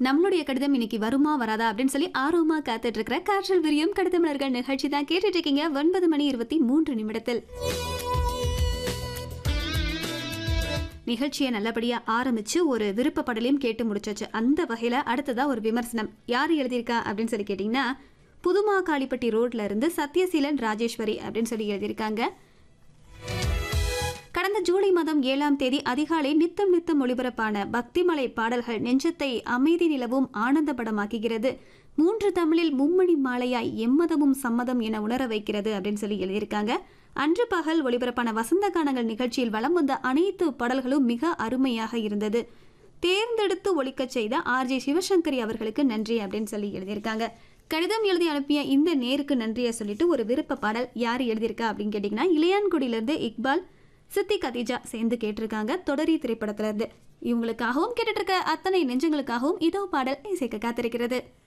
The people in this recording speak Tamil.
நம்மளுடைய கடிதம் இன்னைக்கு வருமா வராதா அப்படின்னு சொல்லி ஆர்வமா காத்துட்டு இருக்கிற காற்றல் விரியும் கடிதமலர்கள் நிகழ்ச்சி தான் கேட்டுட்டு இருக்கீங்க ஒன்பது மணி இருபத்தி மூன்று நிமிடத்தில் நிகழ்ச்சியை நல்லபடியா ஆரம்பிச்சு ஒரு விருப்ப படலையும் கேட்டு முடிச்சாச்சு அந்த வகையில அடுத்ததா ஒரு விமர்சனம் யார் எழுதியிருக்கா அப்படின்னு சொல்லி கேட்டீங்கன்னா புதுமா காளிப்பட்டி ரோட்ல இருந்து சத்யசீலன் ராஜேஸ்வரி அப்படின்னு சொல்லி எழுதியிருக்காங்க கடந்த ஜூலை மாதம் ஏழாம் தேதி அதிகாலை நித்தம் நித்தம் ஒளிபரப்பான பக்திமலை பாடல்கள் நெஞ்சத்தை அமைதி நிலவும் ஆனந்தப்படமாக்குகிறது மூன்று தமிழில் மும்மணி மாலையாய் எம்மதமும் சம்மதம் என உணர வைக்கிறது அப்படின்னு சொல்லி எழுதியிருக்காங்க அன்று பகல் ஒளிபரப்பான வசந்த கானங்கள் நிகழ்ச்சியில் வலம் வந்த அனைத்து பாடல்களும் மிக அருமையாக இருந்தது தேர்ந்தெடுத்து ஒழிக்கச் செய்த ஆர்ஜே சிவசங்கரி அவர்களுக்கு நன்றி அப்படின்னு சொல்லி எழுதியிருக்காங்க கடிதம் எழுதி அனுப்பிய இந்த நேருக்கு நன்றியை சொல்லிட்டு ஒரு விருப்ப பாடல் யார் எழுதியிருக்கா அப்படின்னு கேட்டிங்கன்னா இளையான்குடியிலிருந்து இக்பால் சித்தி கதீஜா சேர்ந்து கேட்டிருக்காங்க தொடரி திரைப்படத்துல இருந்து இவங்களுக்காகவும் கேட்டுட்டு இருக்க அத்தனை நெஞ்சங்களுக்காகவும் இதோ பாடல் இசைக்க காத்திருக்கிறது